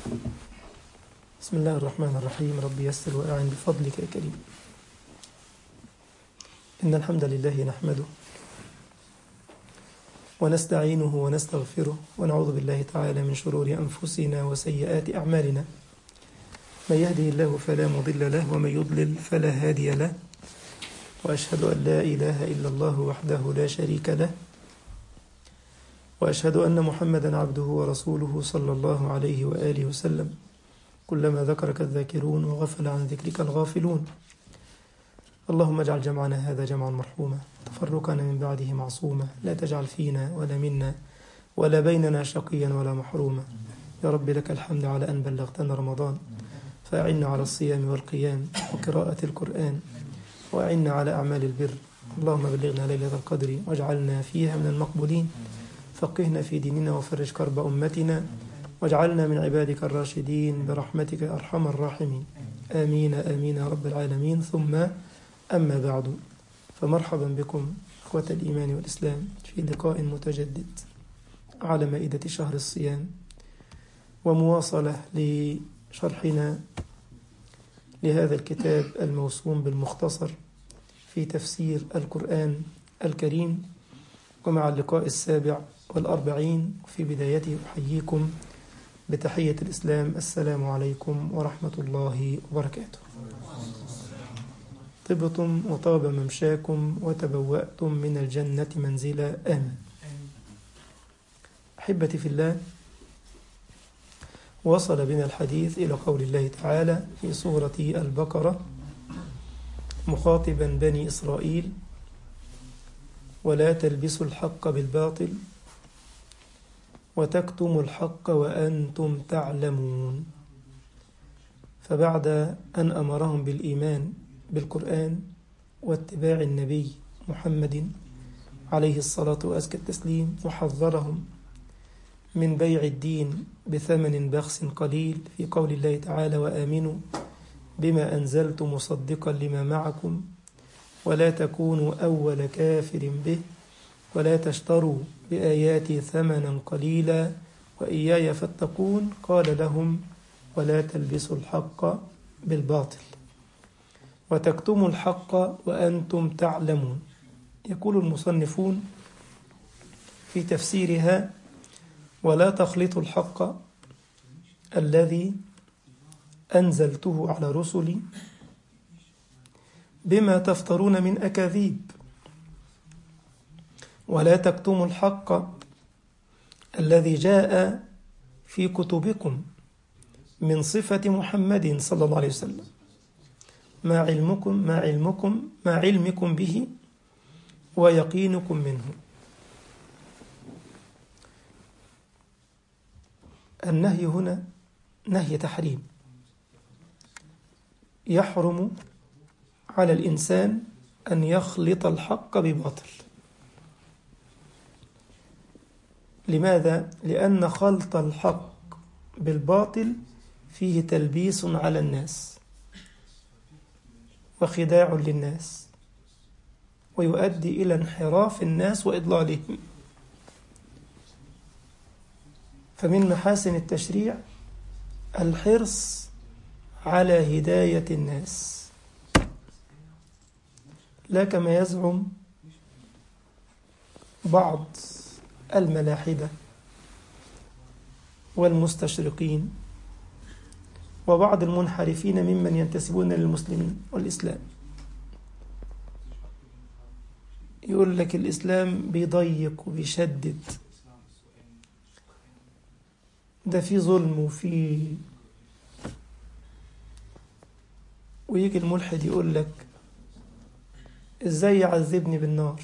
بسم الله الرحمن الرحيم رب يسر وأعن بفضلك يا كريم إن الحمد لله نحمده ونستعينه ونستغفره ونعوذ بالله تعالى من شرور أنفسنا وسيئات أعمالنا من يهده الله فلا مضل له ومن يضلل فلا هادي له وأشهد أن لا إله إلا الله وحده لا شريك له وأشهد أن محمدا عبده ورسوله صلى الله عليه وآله وسلم كلما ذكرك الذاكرون وغفل عن ذكرك الغافلون اللهم اجعل جمعنا هذا جمعا مرحوما تفرقنا من بعده معصوما لا تجعل فينا ولا منا ولا بيننا شقيا ولا محروما يا رب لك الحمد على أن بلغتنا رمضان فأعنا على الصيام والقيام وقراءة القرآن وأعنا على أعمال البر اللهم بلغنا ليلة القدر واجعلنا فيها من المقبولين فقهنا في ديننا وفرج كرب أمتنا واجعلنا من عبادك الراشدين برحمتك أرحم الراحمين آمين آمين يا رب العالمين ثم أما بعد فمرحبا بكم إخوة الإيمان والإسلام في لقاء متجدد على مائدة شهر الصيام ومواصلة لشرحنا لهذا الكتاب الموسوم بالمختصر في تفسير القرآن الكريم ومع اللقاء السابع والأربعين في بدايته أحييكم بتحية الإسلام السلام عليكم ورحمة الله وبركاته طبتم وطاب ممشاكم وتبوأتم من الجنة منزلا آمين أحبتي في الله وصل بنا الحديث إلى قول الله تعالى في سورة البقرة مخاطبا بني إسرائيل ولا تلبسوا الحق بالباطل وتكتموا الحق وأنتم تعلمون فبعد أن أمرهم بالإيمان بالقرآن واتباع النبي محمد عليه الصلاة وأزكى التسليم وحذرهم من بيع الدين بثمن بخس قليل في قول الله تعالى وآمنوا بما أنزلت مصدقا لما معكم ولا تكونوا أول كافر به ولا تشتروا بآياتي ثمنا قليلا وإياي فاتقون قال لهم ولا تلبسوا الحق بالباطل وتكتموا الحق وأنتم تعلمون يقول المصنفون في تفسيرها ولا تخلطوا الحق الذي أنزلته على رسلي بما تفترون من أكاذيب ولا تكتموا الحق الذي جاء في كتبكم من صفة محمد صلى الله عليه وسلم ما علمكم ما علمكم ما علمكم به ويقينكم منه النهي هنا نهي تحريم يحرم على الإنسان أن يخلط الحق بباطل لماذا؟ لأن خلط الحق بالباطل فيه تلبيس على الناس وخداع للناس ويؤدي إلى انحراف الناس وإضلالهم فمن محاسن التشريع الحرص على هداية الناس لا كما يزعم بعض الملاحدة والمستشرقين وبعض المنحرفين ممن ينتسبون للمسلمين والإسلام يقول لك الإسلام بيضيق وبيشدد ده في ظلم وفي ويجي الملحد يقول لك ازاي يعذبني بالنار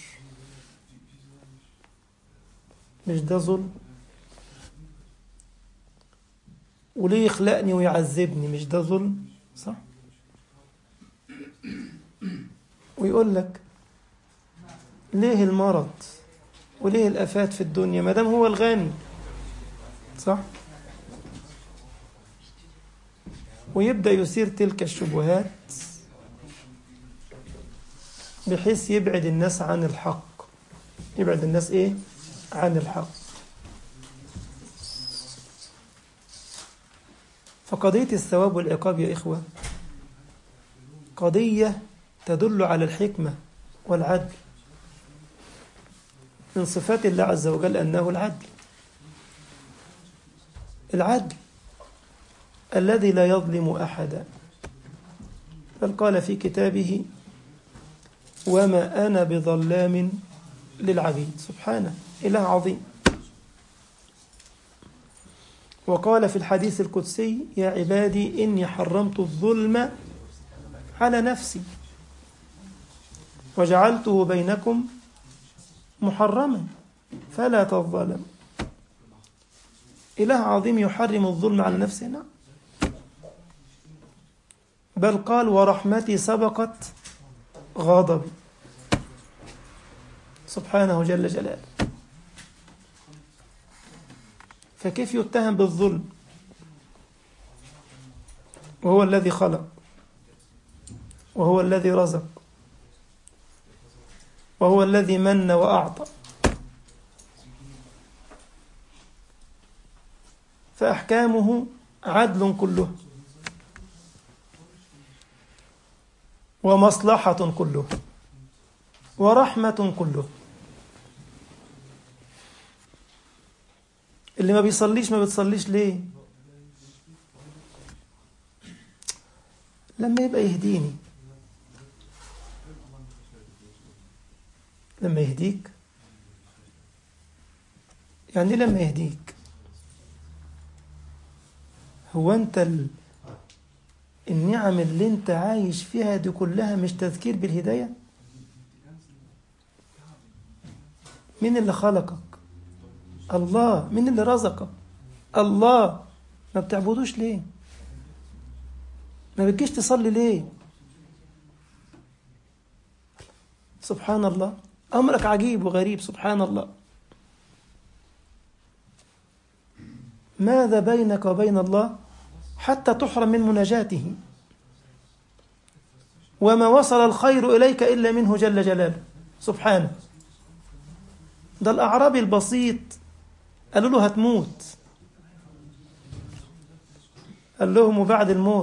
مش ده ظلم وليه يخلقني ويعذبني مش ده ظلم صح ويقول لك ليه المرض وليه الافات في الدنيا ما دام هو الغني صح ويبدا يثير تلك الشبهات بحيث يبعد الناس عن الحق يبعد الناس ايه عن الحق فقضية الثواب والعقاب يا إخوة قضية تدل على الحكمة والعدل من صفات الله عز وجل أنه العدل العدل الذي لا يظلم أحدا بل قال في كتابه وما أنا بظلام للعبيد سبحانه إله عظيم وقال في الحديث القدسي يا عبادي إني حرمت الظلم على نفسي وجعلته بينكم محرما فلا تظلم إله عظيم يحرم الظلم على نفسه نعم بل قال ورحمتي سبقت غضبي سبحانه جل جلاله فكيف يتهم بالظلم وهو الذي خلق وهو الذي رزق وهو الذي من وأعطى فأحكامه عدل كله ومصلحة كله ورحمة كله اللي ما بيصليش ما بتصليش ليه لما يبقى يهديني لما يهديك يعني لما يهديك هو انت ال... النعم اللي انت عايش فيها دي كلها مش تذكير بالهداية مين اللي خلقك الله مين اللي رزقك الله ما بتعبدوش ليه ما بتجيش تصلي ليه سبحان الله أمرك عجيب وغريب سبحان الله ماذا بينك وبين الله حتى تحرم من مناجاته وما وصل الخير إليك إلا منه جل جلاله سبحانه ده الأعرابي البسيط قالوا له هتموت قال لهم وبعد الموت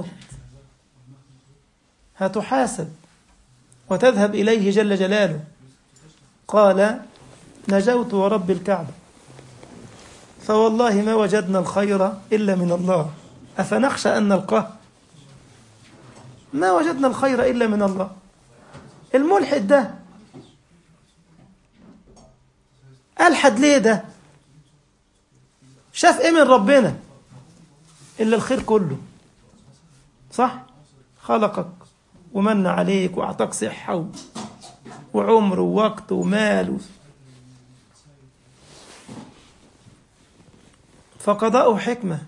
هتحاسب وتذهب إليه جل جلاله قال نجوت ورب الكعبة فوالله ما وجدنا الخير إلا من الله أفنخشى أن نلقاه ما وجدنا الخير إلا من الله الملحد ده ألحد ليه ده شاف إيه من ربنا إلا الخير كله صح خلقك ومن عليك وأعطاك صحة وعمر ووقت ومال فقضاءه حكمة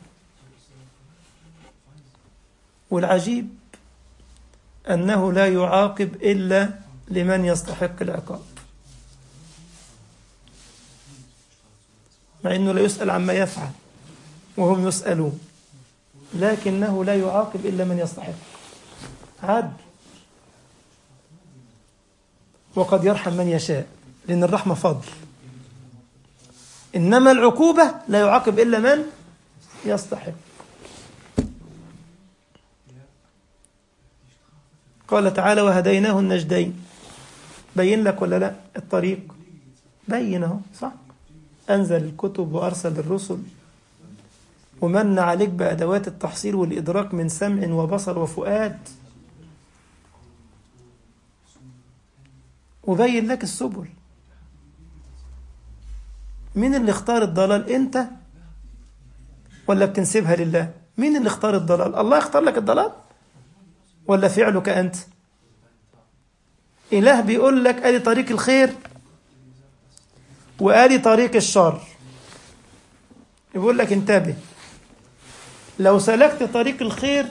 والعجيب أنه لا يعاقب إلا لمن يستحق العقاب مع أنه لا يسأل عما يفعل وهم يسألون لكنه لا يعاقب إلا من يستحق عدل وقد يرحم من يشاء لأن الرحمة فضل إنما العقوبة لا يعاقب إلا من يستحق قال تعالى وهديناه النجدين بين لك ولا لا الطريق بينه صح أنزل الكتب وأرسل الرسل ومن عليك بأدوات التحصيل والإدراك من سمع وبصر وفؤاد وبين لك السبل مين اللي اختار الضلال انت ولا بتنسبها لله مين اللي اختار الضلال الله اختار لك الضلال ولا فعلك انت اله بيقول لك ادي طريق الخير وادي طريق الشر يقول لك انتبه لو سلكت طريق الخير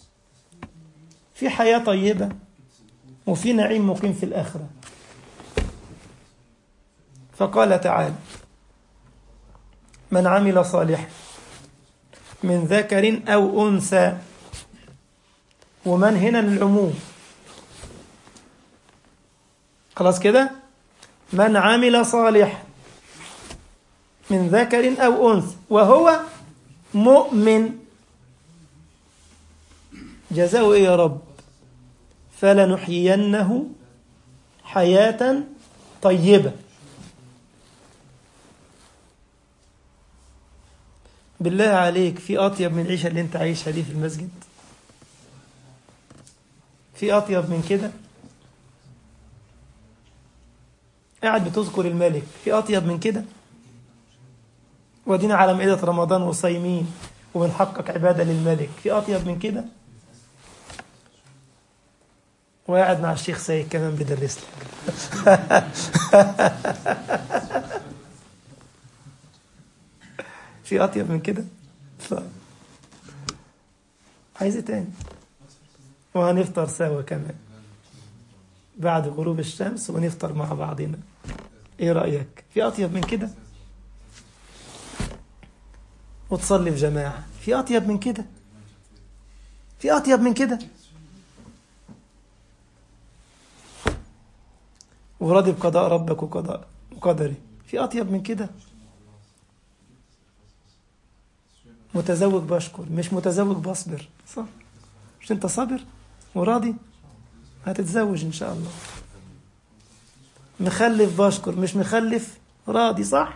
في حياة طيبة وفي نعيم مقيم في الآخرة فقال تعالى من عمل صالحا من ذكر أو أنثى ومن هنا للعموم خلاص كده من عمل صالحا من ذكر أو أنثى وهو مؤمن جزاؤه إيه يا رب فلنحيينه حياة طيبة بالله عليك في أطيب من العيشة اللي أنت عايشها دي في المسجد في أطيب من كده قاعد بتذكر الملك في أطيب من كده ودينا على مائدة رمضان وصايمين وبنحقق عبادة للملك في أطيب من كده وقاعد مع الشيخ سيد كمان بيدرس لك في أطيب من كده ف... عايز إيه تاني وهنفطر سوا كمان بعد غروب الشمس ونفطر مع بعضنا ايه رأيك في أطيب من كده وتصلي في جماعة في أطيب من كده في أطيب من كده وراضي بقضاء ربك وقضاء وقدره في أطيب من كده متزوج بشكر مش متزوج بصبر صح مش انت صابر وراضي هتتزوج ان شاء الله مخلف بشكر مش مخلف راضي صح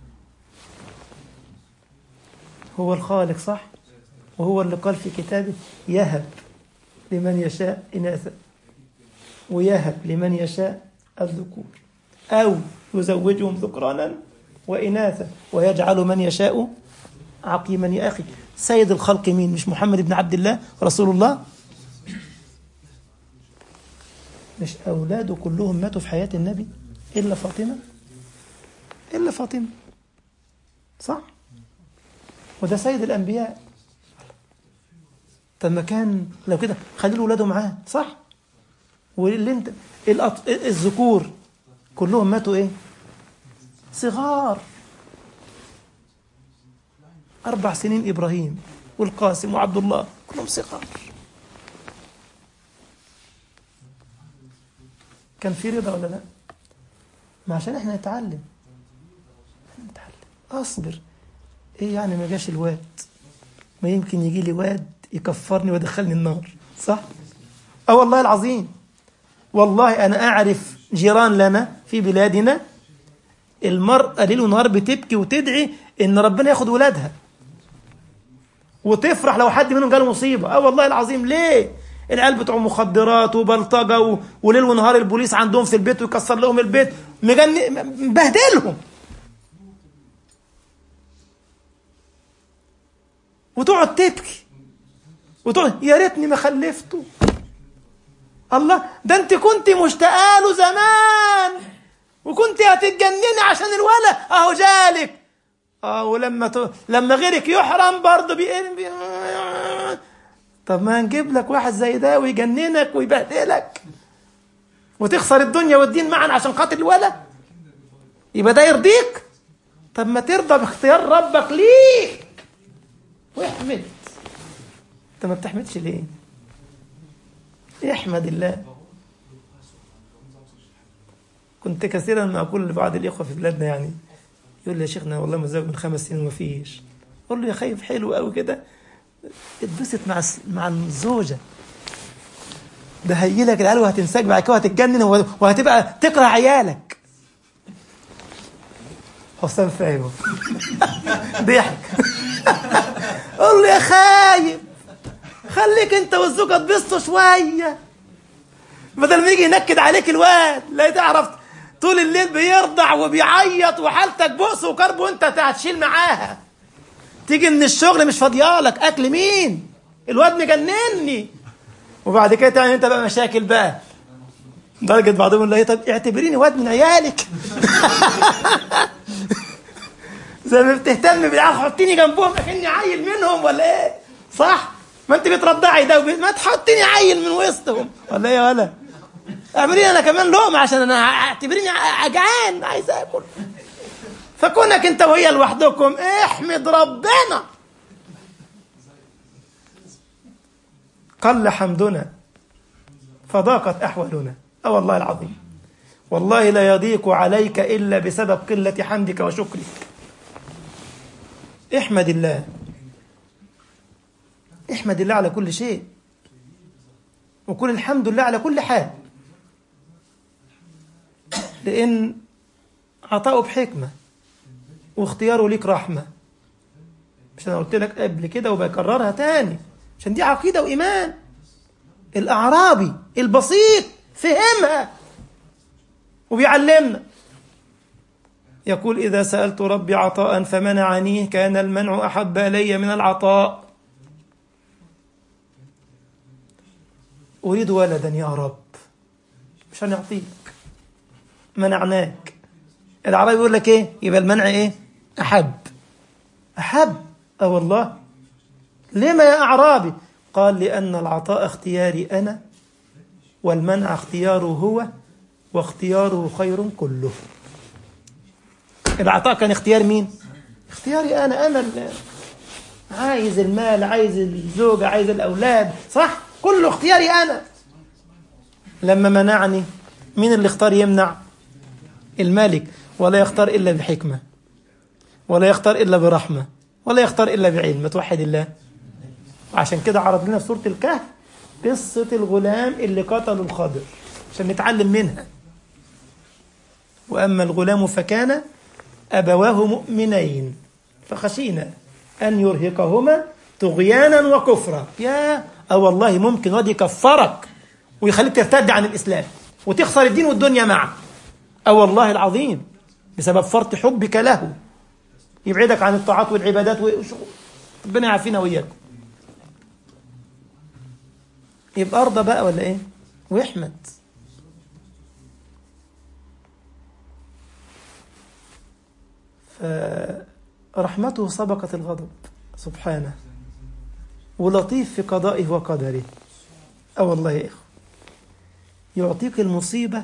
هو الخالق صح وهو اللي قال في كتابه يهب لمن يشاء إناثا ويهب لمن يشاء الذكور أو يزوجهم ذكرانا وإناثا ويجعل من يشاء عقيما يا أخي سيد الخلق مين مش محمد بن عبد الله رسول الله مش أولاده كلهم ماتوا في حياة النبي إلا فاطمة إلا فاطمة صح وده سيد الأنبياء طب ما كان لو كده خلي له ولاده معاه صح واللي انت الأط... الذكور كلهم ماتوا ايه صغار أربع سنين إبراهيم والقاسم وعبد الله كلهم صغار كان في رضا ولا لا ما عشان احنا نتعلم نتعلم اصبر ايه يعني ما جاش الواد ما يمكن يجي لي واد يكفرني ويدخلني النار صح اه والله العظيم والله انا اعرف جيران لنا في بلادنا المرأة ليل ونهار بتبكي وتدعي ان ربنا ياخد ولادها وتفرح لو حد منهم جاله مصيبة اه والله العظيم ليه العيال بتوع مخدرات وبلطجة و... وليل ونهار البوليس عندهم في البيت ويكسر لهم البيت مجنن مبهدلهم وتقعد تبكي وتقعد يا ريتني ما خلفته الله ده انت كنت مشتاقه له زمان وكنت هتتجنني عشان الولد اهو جالك اه ولما ت... لما غيرك يحرم برضه بيقل بي... طب ما نجيب لك واحد زي ده ويجننك ويبهدلك وتخسر الدنيا والدين معا عشان خاطر الولد يبقى ده يرضيك طب ما ترضى باختيار ربك ليك واحمد انت ما بتحمدش ليه احمد الله كنت كثيرا ما اقول لبعض الاخوه في بلادنا يعني يقول لي يا شيخنا والله متزوج من خمس سنين وما فيش اقول له يا خايف حلو قوي كده اتبسط مع مع الزوجه ده هيجيلك العيال وهتنساك بعد كده وهتتجنن وهتبقى تكره عيالك حسام فاهم ضحك قول له يا خايب خليك انت والزوجه تبسطوا شويه بدل ما يجي ينكد عليك الواد لا تعرف طول الليل بيرضع وبيعيط وحالتك بؤس وكرب وانت هتشيل معاها تيجي من الشغل مش فاضيالك اكل مين الواد مجنني وبعد كده تعمل انت بقى مشاكل بقى درجة بعضهم يقول لها طب اعتبريني واد من عيالك زي ما بتهتم بالعيال حطيني جنبهم اكني عيل منهم ولا ايه صح ما انت بترضعي ده وبي... ما تحطيني عيل من وسطهم ولا ايه ولا اعملي انا كمان لقمه عشان انا اعتبريني جعان عايز اكل فكونك انت وهي لوحدكم احمد ربنا قل حمدنا فضاقت احوالنا اه والله العظيم والله لا يضيق عليك الا بسبب قله حمدك وشكرك احمد الله احمد الله على كل شيء وقل الحمد لله على كل حال لأن عطاؤه بحكمة واختياره ليك رحمة مش أنا قلت لك قبل كده وبكررها تاني عشان دي عقيدة وإيمان الأعرابي البسيط فهمها وبيعلمنا يقول إذا سألت ربي عطاء فمنعنيه كان المنع أحب إلي من العطاء أريد ولدا يا رب مش هنعطيك منعناك العربي يقول لك إيه يبقى المنع إيه أحب أحب أه والله لما يا أعرابي قال لأن العطاء اختياري أنا والمنع اختياره هو واختياره خير كله العطاء كان اختيار مين اختياري انا انا اللي عايز المال عايز الزوجة عايز الاولاد صح كله اختياري انا لما منعني مين اللي اختار يمنع الملك ولا يختار الا بحكمة ولا يختار الا برحمة ولا يختار الا بعلم توحد الله وعشان كده عرض لنا في سورة الكهف قصة الغلام اللي قتله الخضر عشان نتعلم منها وأما الغلام فكان أبواه مؤمنين فخشينا أن يرهقهما طغيانا وكفرا يا أو والله ممكن واد يكفرك ويخليك ترتد عن الإسلام وتخسر الدين والدنيا معه أو والله العظيم بسبب فرط حبك له يبعدك عن الطاعات والعبادات وشغل ربنا يعافينا وإياكم يبقى أرضى بقى ولا إيه ويحمد فرحمته سبقت الغضب سبحانه ولطيف في قضائه وقدره اه والله يا اخوه يعطيك المصيبة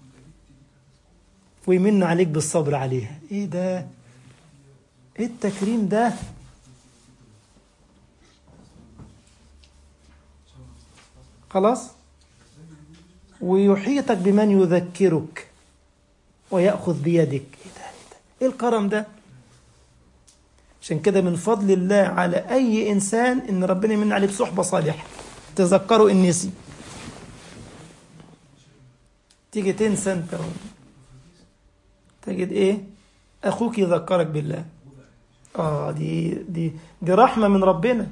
ويمن عليك بالصبر عليها ايه ده ايه التكريم ده خلاص ويحيطك بمن يذكرك ويأخذ بيدك ايه ده ايه الكرم ده عشان كده من فضل الله على أي إنسان إن ربنا يمن عليه بصحبة صالحة تذكروا إن نسي تيجي تنسى أنت تجد إيه أخوك يذكرك بالله آه دي دي دي رحمة من ربنا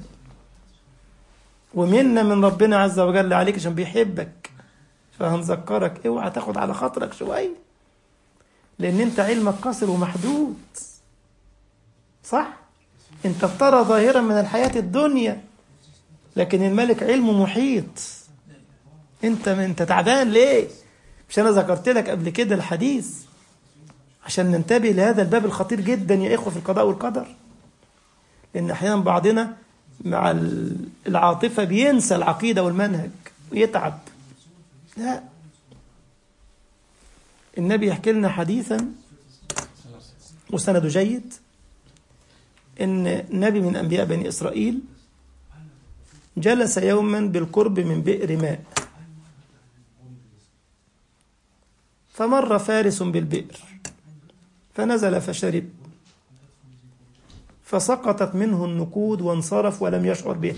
ومنة من ربنا عز وجل عليك عشان بيحبك فهنذكرك اوعى تاخد على خاطرك شوية لأن أنت علمك قصر ومحدود صح انت بترى ظاهرا من الحياة الدنيا لكن الملك علمه محيط انت انت تعبان ليه مش انا ذكرت لك قبل كده الحديث عشان ننتبه لهذا الباب الخطير جدا يا اخوه في القضاء والقدر لان احيانا بعضنا مع العاطفه بينسى العقيده والمنهج ويتعب لا النبي يحكي لنا حديثا وسنده جيد ان نبي من انبياء بني اسرائيل جلس يوما بالقرب من بئر ماء فمر فارس بالبئر فنزل فشرب فسقطت منه النقود وانصرف ولم يشعر بها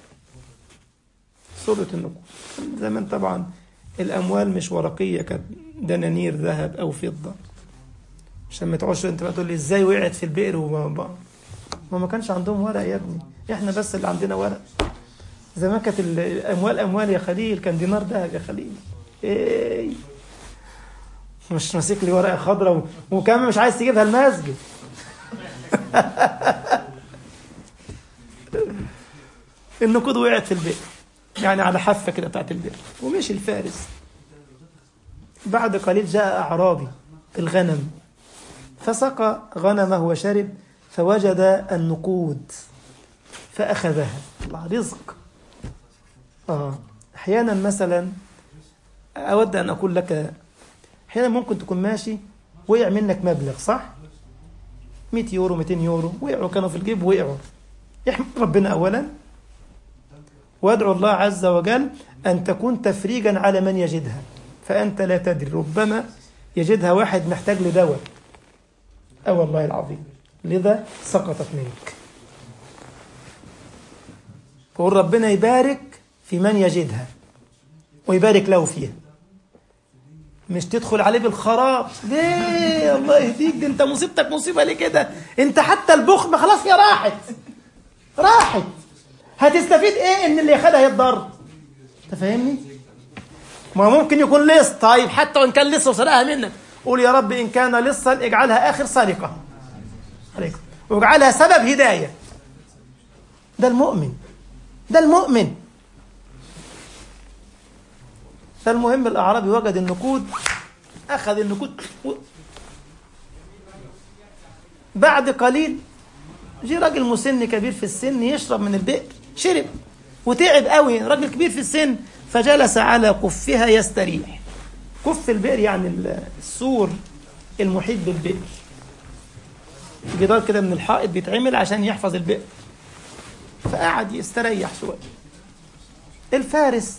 سورة النقود زمان طبعا الأموال مش ورقية كانت دنانير ذهب أو فضة عشان ما تقعدش انت بقى تقول لي ازاي وقعت في البئر وما ما ما كانش عندهم ورق يا ابني احنا بس اللي عندنا ورق زمان كانت الاموال اموال يا خليل كان دينار ذهب يا خليل ايه مش ماسك لي ورقه خضراء وكمان مش عايز تجيبها المسجد النقود وقعت في البئر يعني على حافه كده بتاعت البئر ومشي الفارس بعد قليل جاء اعرابي الغنم فسقى غنمه وشرب فوجد النقود فأخذها الله رزق آه. أحيانا مثلا أود أن أقول لك أحيانا ممكن تكون ماشي وقع منك مبلغ صح 100 يورو 200 يورو وقعوا كانوا في الجيب وقعوا يحمد ربنا أولا وادعو الله عز وجل أن تكون تفريجا على من يجدها فأنت لا تدري ربما يجدها واحد محتاج لدواء أو والله العظيم لذا سقطت منك فقول ربنا يبارك في من يجدها ويبارك له فيها مش تدخل عليه بالخراب ليه الله يهديك دي انت مصيبتك مصيبه ليه كده انت حتى البخل ما خلاص هي راحت راحت هتستفيد ايه ان اللي خدها يتضر انت فاهمني ما ممكن يكون لص طيب حتى وان كان لص وسرقها منك قول يا رب ان كان لصا اجعلها اخر سرقه عليكم واجعلها سبب هدايه ده المؤمن ده المؤمن فالمهم الأعرابي وجد النقود أخذ النقود و... بعد قليل جه راجل مسن كبير في السن يشرب من البئر شرب وتعب قوي راجل كبير في السن فجلس على كفها يستريح كف البئر يعني السور المحيط بالبئر جدار كده من الحائط بيتعمل عشان يحفظ البئر فقعد يستريح شويه الفارس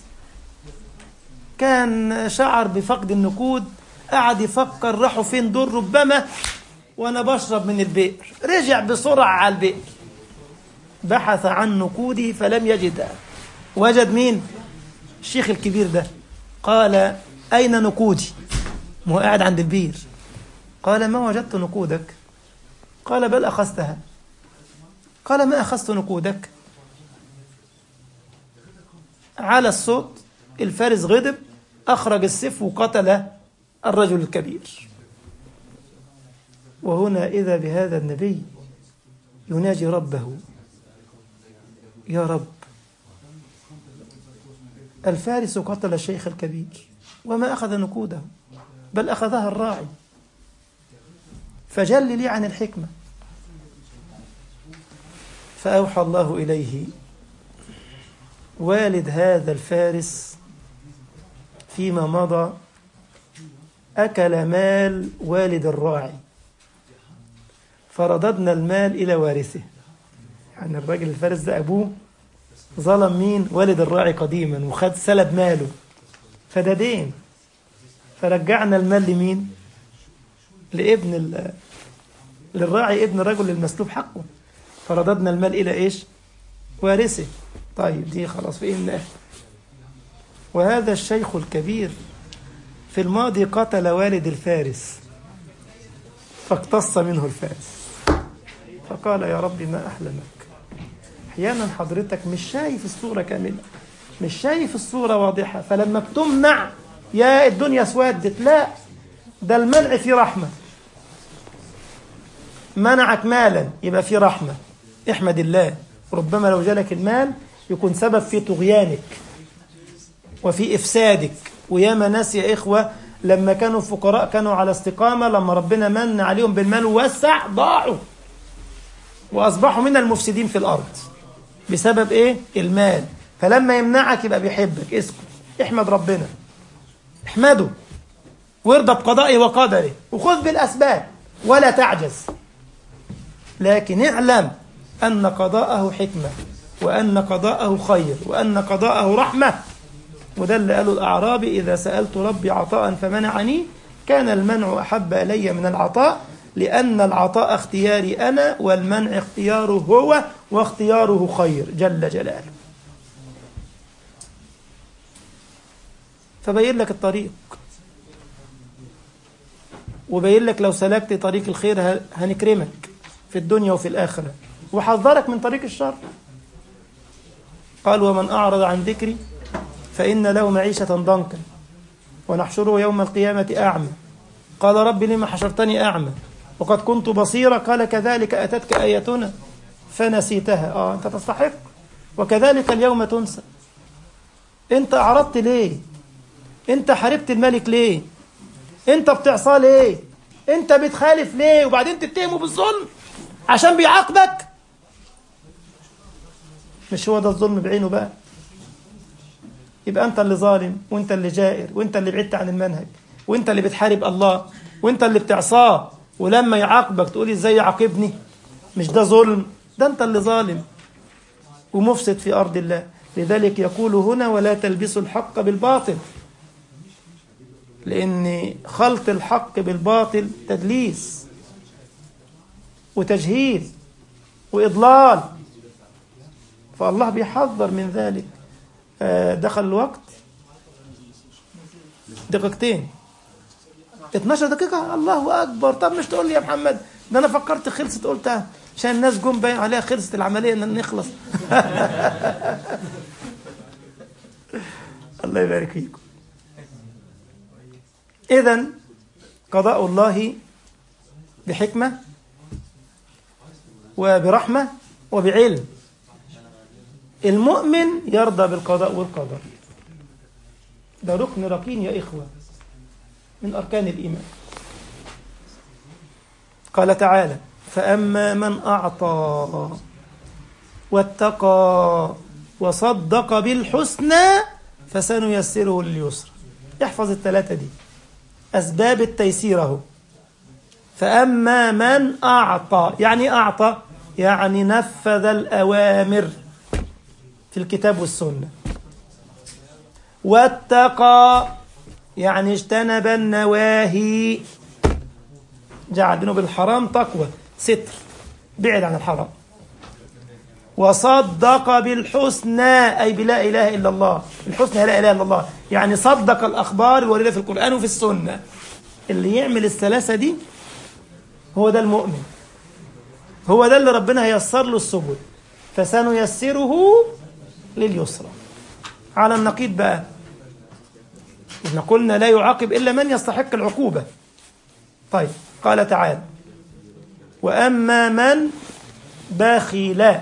كان شعر بفقد النقود قعد يفكر راحوا فين دول ربما وانا بشرب من البئر رجع بسرعة على البئر بحث عن نقوده فلم يجدها وجد مين الشيخ الكبير ده قال أين نقودي ما هو قاعد عند البير قال ما وجدت نقودك قال بل أخذتها قال ما أخذت نقودك على الصوت الفارس غضب أخرج السيف وقتل الرجل الكبير وهنا إذا بهذا النبي يناجي ربه يا رب الفارس قتل الشيخ الكبير وما أخذ نقوده بل أخذها الراعي فجل لي عن الحكمة فأوحى الله إليه والد هذا الفارس فيما مضى أكل مال والد الراعي فرددنا المال إلى وارثه يعني الراجل الفارس ده أبوه ظلم مين والد الراعي قديما وخد سلب ماله فده دين فرجعنا المال لمين لابن ال... للراعي ابن الرجل المسلوب حقه فرددنا المال إلى إيش وارثه طيب دي خلاص في إيه وهذا الشيخ الكبير في الماضي قتل والد الفارس فاقتص منه الفارس فقال يا رب ما أحلمك أحيانا حضرتك مش شايف الصورة كاملة مش شايف الصورة واضحة فلما بتمنع يا الدنيا اسودت لا ده المنع في رحمة منعك مالا يبقى في رحمة احمد الله ربما لو جالك المال يكون سبب في طغيانك وفي إفسادك وياما ناس يا إخوة لما كانوا فقراء كانوا على استقامة لما ربنا من عليهم بالمال ووسع ضاعوا وأصبحوا من المفسدين في الأرض بسبب إيه؟ المال فلما يمنعك يبقى بيحبك اسكت احمد ربنا احمده وارضى بقضائه وقدره وخذ بالأسباب ولا تعجز لكن اعلم أن قضاءه حكمة وأن قضاءه خير وأن قضاءه رحمة وده اللي قاله الأعرابي إذا سألت ربي عطاء فمنعني كان المنع أحب إلي من العطاء لأن العطاء اختياري أنا والمنع اختياره هو واختياره خير جل جلاله فبين لك الطريق وبين لك لو سلكت طريق الخير هنكرمك في الدنيا وفي الآخرة وحذرك من طريق الشر قال ومن أعرض عن ذكري فإن له معيشة ضنكا ونحشره يوم القيامة أعمى قال رب لما حشرتني أعمى وقد كنت بصيرا قال كذلك أتتك آياتنا فنسيتها آه أنت تستحق وكذلك اليوم تنسى أنت أعرضت ليه أنت حاربت الملك ليه أنت بتعصى ليه أنت بتخالف ليه وبعدين تتهمه بالظلم عشان بيعاقبك مش هو ده الظلم بعينه بقى يبقى أنت اللي ظالم وأنت اللي جائر وأنت اللي بعدت عن المنهج وأنت اللي بتحارب الله وأنت اللي بتعصاه ولما يعاقبك تقول ازاي يعاقبني مش ده ظلم ده أنت اللي ظالم ومفسد في أرض الله لذلك يقول هنا ولا تلبسوا الحق بالباطل لأن خلط الحق بالباطل تدليس وتجهيل وإضلال فالله بيحذر من ذلك دخل الوقت دقيقتين 12 دقيقة الله أكبر طب مش تقول لي يا محمد ده أنا فكرت خلصت قلتها عشان الناس جم باين عليها خلصت العملية إن نخلص الله يبارك فيكم إذا قضاء الله بحكمة وبرحمة وبعلم المؤمن يرضى بالقضاء والقدر ده ركن ركين يا إخوة من أركان الإيمان قال تعالى فأما من أعطى واتقى وصدق بالحسنى فسنيسره لليسر احفظ الثلاثة دي أسباب التيسير اهو فأما من أعطى يعني أعطى يعني نفذ الأوامر في الكتاب والسنة واتقى يعني اجتنب النواهي جعل بينه بالحرام تقوى ستر بعد عن الحرام وصدق بالحسنى أي بلا إله إلا الله الحسنى لا إله إلا الله يعني صدق الأخبار الواردة في القرآن وفي السنة اللي يعمل الثلاثة دي هو ده المؤمن هو ده اللي ربنا هيسر له السبل فسنيسره لليسرى على النقيض بقى إحنا قلنا لا يعاقب إلا من يستحق العقوبة طيب قال تعالى وأما من بخل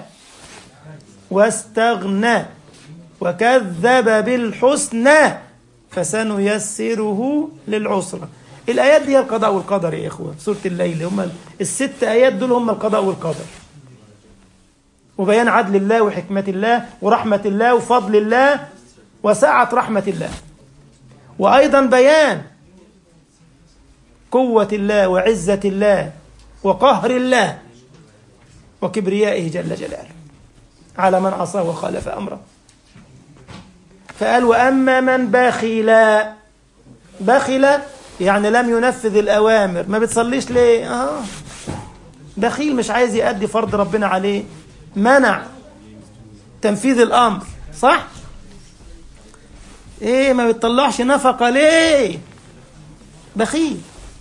واستغنى وكذب بالحسنى فسنيسره للعسرى الآيات دي هي القضاء والقدر يا إخوة سورة الليل هم الست آيات دول هم القضاء والقدر وبيان عدل الله وحكمة الله ورحمة الله وفضل الله وسعة رحمة الله وأيضا بيان قوة الله وعزة الله وقهر الله وكبريائه جل جلاله على من عصاه وخالف أمره فقال وأما من بخل بخل يعني لم ينفذ الأوامر ما بتصليش ليه آه بخيل مش عايز يأدي فرض ربنا عليه منع تنفيذ الأمر صح ايه ما بتطلعش نفقة ليه بخيل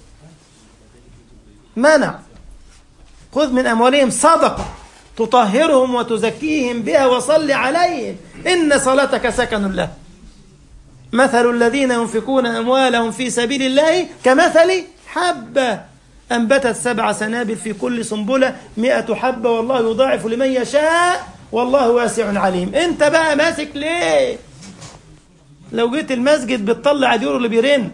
منع خذ من أموالهم صدقة تطهرهم وتزكيهم بها وصل عليهم إن صلاتك سكن له مثل الذين ينفقون أموالهم في سبيل الله كمثل حبة أنبتت سبع سنابل في كل سنبلة مئة حبة والله يضاعف لمن يشاء والله واسع عليم أنت بقى ماسك ليه لو جيت المسجد بتطلع اليورو اللي بيرن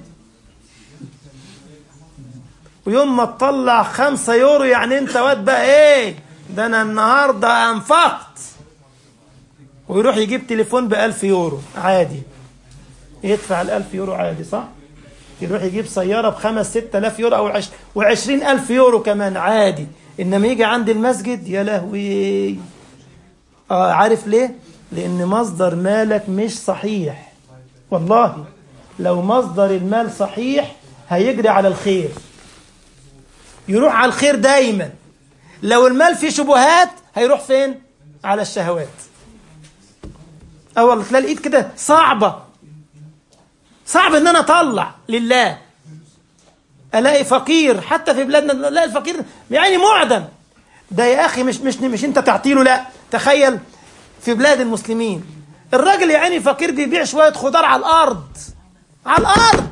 ويوم ما تطلع خمسة يورو يعني انت واد بقى ايه ده انا النهاردة انفقت ويروح يجيب تليفون بألف يورو عادي يدفع الألف يورو عادي صح يروح يجيب سيارة بخمس ست ألاف يورو أو عش... وعشرين ألف يورو كمان عادي إنما يجي عند المسجد يا لهوي آه عارف ليه لأن مصدر مالك مش صحيح والله لو مصدر المال صحيح هيجري على الخير يروح على الخير دايما لو المال فيه شبهات هيروح فين على الشهوات اه والله تلاقي الايد كده صعبه صعب ان انا اطلع لله الاقي فقير حتى في بلادنا الاقي الفقير يعني معدم ده يا اخي مش مش مش انت تعطيله لا تخيل في بلاد المسلمين الراجل يا عيني فقير بيبيع شويه خضار على الارض على الارض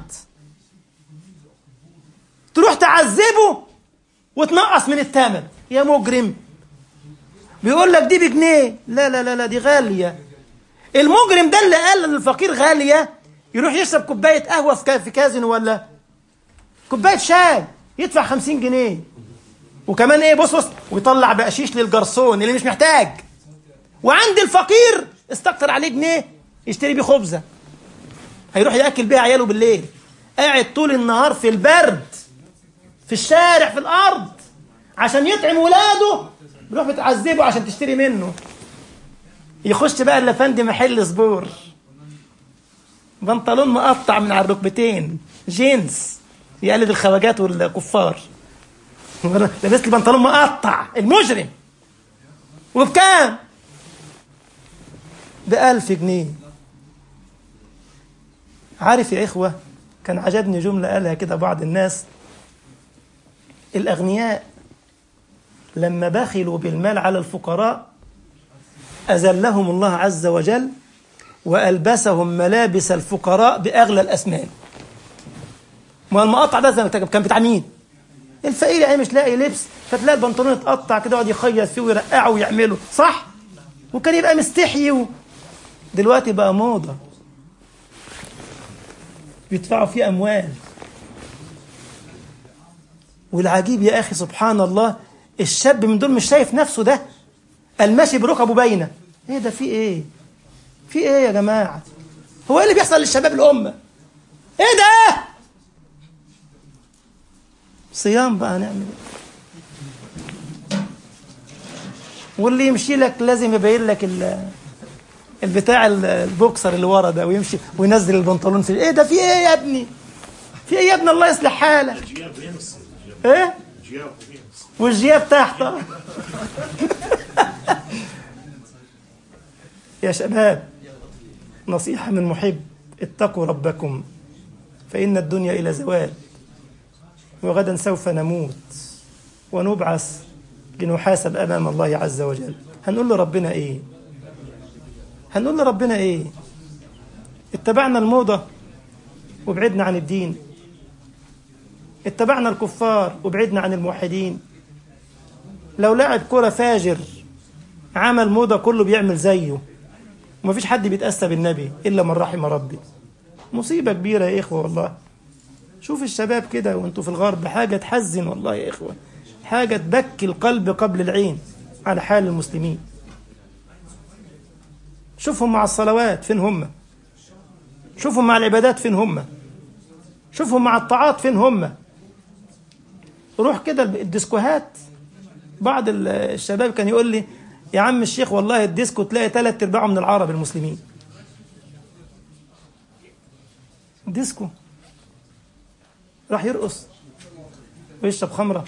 تروح تعذبه وتنقص من الثمن يا مجرم بيقول لك دي بجنيه لا لا لا لا دي غاليه المجرم ده اللي قال ان الفقير غاليه يروح يشرب كوبايه قهوه في في كازينو ولا كوبايه شاي يدفع 50 جنيه وكمان ايه بص بص ويطلع بقشيش للجرسون اللي مش محتاج وعند الفقير استكتر عليه جنيه يشتري بيه خبزه هيروح ياكل بيها عياله بالليل قاعد طول النهار في البرد في الشارع في الارض عشان يطعم ولاده بيروح بتعذبه عشان تشتري منه يخش بقى الافندي محل صبور بنطلون مقطع من على الركبتين جينز يقلد الخواجات والكفار لابس لي بنطلون مقطع المجرم وبكام؟ بألف جنيه عارف يا إخوة كان عجبني جملة قالها كده بعض الناس الأغنياء لما بخلوا بالمال على الفقراء أذلهم الله عز وجل وألبسهم ملابس الفقراء بأغلى الأثمان ما المقطع ده زي كان بتاع مين؟ الفقير يعني مش لاقي لبس فتلاقي البنطلون اتقطع كده يقعد يخيط فيه ويرقعه ويعمله صح؟ وكان يبقى مستحي و... دلوقتي بقى موضة بيدفعوا فيه أموال والعجيب يا أخي سبحان الله الشاب من دول مش شايف نفسه ده الماشي بركبه باينة ايه ده في ايه في ايه يا جماعة هو ايه اللي بيحصل للشباب الأمة ايه ده صيام بقى نعمل ايه واللي يمشي لك لازم يبين لك البتاع البوكسر اللي ورا ده ويمشي وينزل البنطلون في ايه ده في ايه يا ابني في ايه يا ابني الله يصلح حالك ايه والجياب تحت يا شباب نصيحة من محب اتقوا ربكم فإن الدنيا إلى زوال وغدا سوف نموت ونبعث لنحاسب أمام الله عز وجل هنقول لربنا إيه هنقول لربنا إيه اتبعنا الموضة وبعدنا عن الدين اتبعنا الكفار وبعدنا عن الموحدين لو لاعب كرة فاجر عمل موضة كله بيعمل زيه ومفيش حد بيتأسى بالنبي إلا من رحم ربي مصيبة كبيرة يا إخوة والله شوف الشباب كده وانتوا في الغرب حاجة تحزن والله يا إخوة حاجة تبكي القلب قبل العين على حال المسلمين شوفهم مع الصلوات فين هم شوفهم مع العبادات فين هم شوفهم مع الطاعات فين هم روح كده الديسكوهات بعض الشباب كان يقول لي يا عم الشيخ والله الديسكو تلاقي ثلاث ارباعه من العرب المسلمين ديسكو راح يرقص ويشرب خمره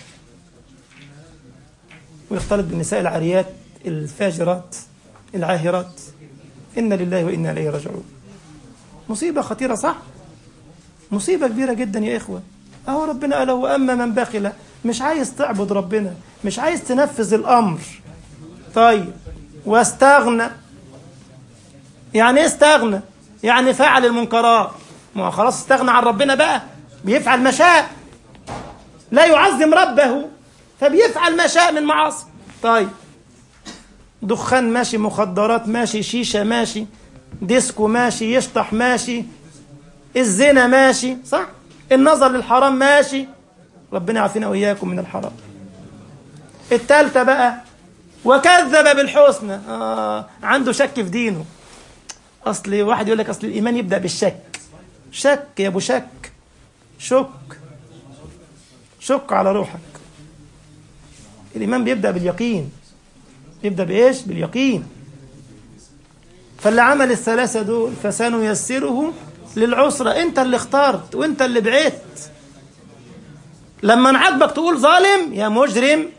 ويختلط بالنساء العاريات الفاجرات العاهرات إنا لله وإنا إليه راجعون مصيبة خطيرة صح مصيبة كبيرة جدا يا إخوة أهو ربنا قال وأما من بخل مش عايز تعبد ربنا مش عايز تنفذ الأمر طيب واستغنى يعني ايه استغنى يعني فعل المنكرات ما خلاص استغنى عن ربنا بقى بيفعل ما شاء لا يعظم ربه فبيفعل ما شاء من معاصي طيب دخان ماشي مخدرات ماشي شيشة ماشي ديسكو ماشي يشطح ماشي الزنا ماشي صح النظر للحرام ماشي ربنا يعافينا وإياكم من الحرام التالتة بقى وكذب بالحسنى آه عنده شك في دينه أصل واحد يقول لك أصل الإيمان يبدأ بالشك شك يا أبو شك شك شك على روحك الإيمان بيبدأ باليقين يبدأ بإيش؟ باليقين فاللي عمل الثلاثة دول فسنيسره للعسرة أنت اللي اخترت وأنت اللي بعدت لما نعاتبك تقول ظالم يا مجرم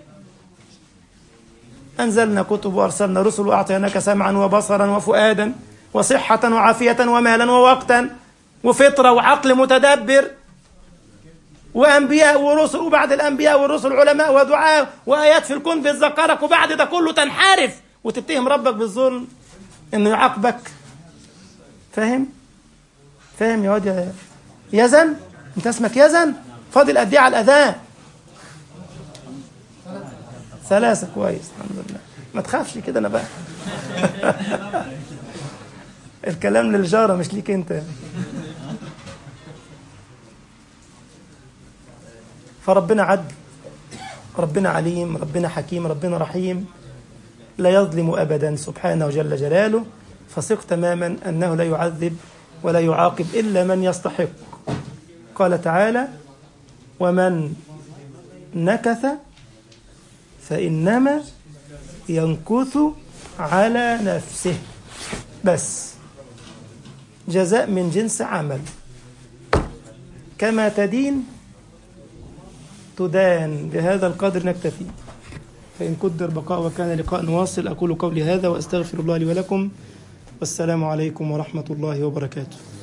أنزلنا كتب وأرسلنا رسل وأعطيناك سمعا وبصرا وفؤادا وصحة وعافية ومالا ووقتا وفطرة وعقل متدبر وأنبياء ورسل وبعد الأنبياء والرسل علماء ودعاء وآيات في الكون بتذكرك وبعد ده كله تنحرف وتتهم ربك بالظلم إنه يعاقبك فاهم؟ فاهم يا واد يا يزن؟ أنت اسمك يزن؟ فاضل قد إيه على الأذان؟ ثلاثة كويس الحمد لله ما تخافش كده أنا بقى الكلام للجارة مش ليك أنت فربنا عدل ربنا عليم ربنا حكيم ربنا رحيم لا يظلم أبدا سبحانه جل جلاله فثق تماما أنه لا يعذب ولا يعاقب إلا من يستحق قال تعالى ومن نكث فإنما ينكث على نفسه بس جزاء من جنس عمل كما تدين تدان بهذا القدر نكتفي فإن قدر بقاء وكان لقاء واصل أقول قولي هذا وأستغفر الله لي ولكم والسلام عليكم ورحمة الله وبركاته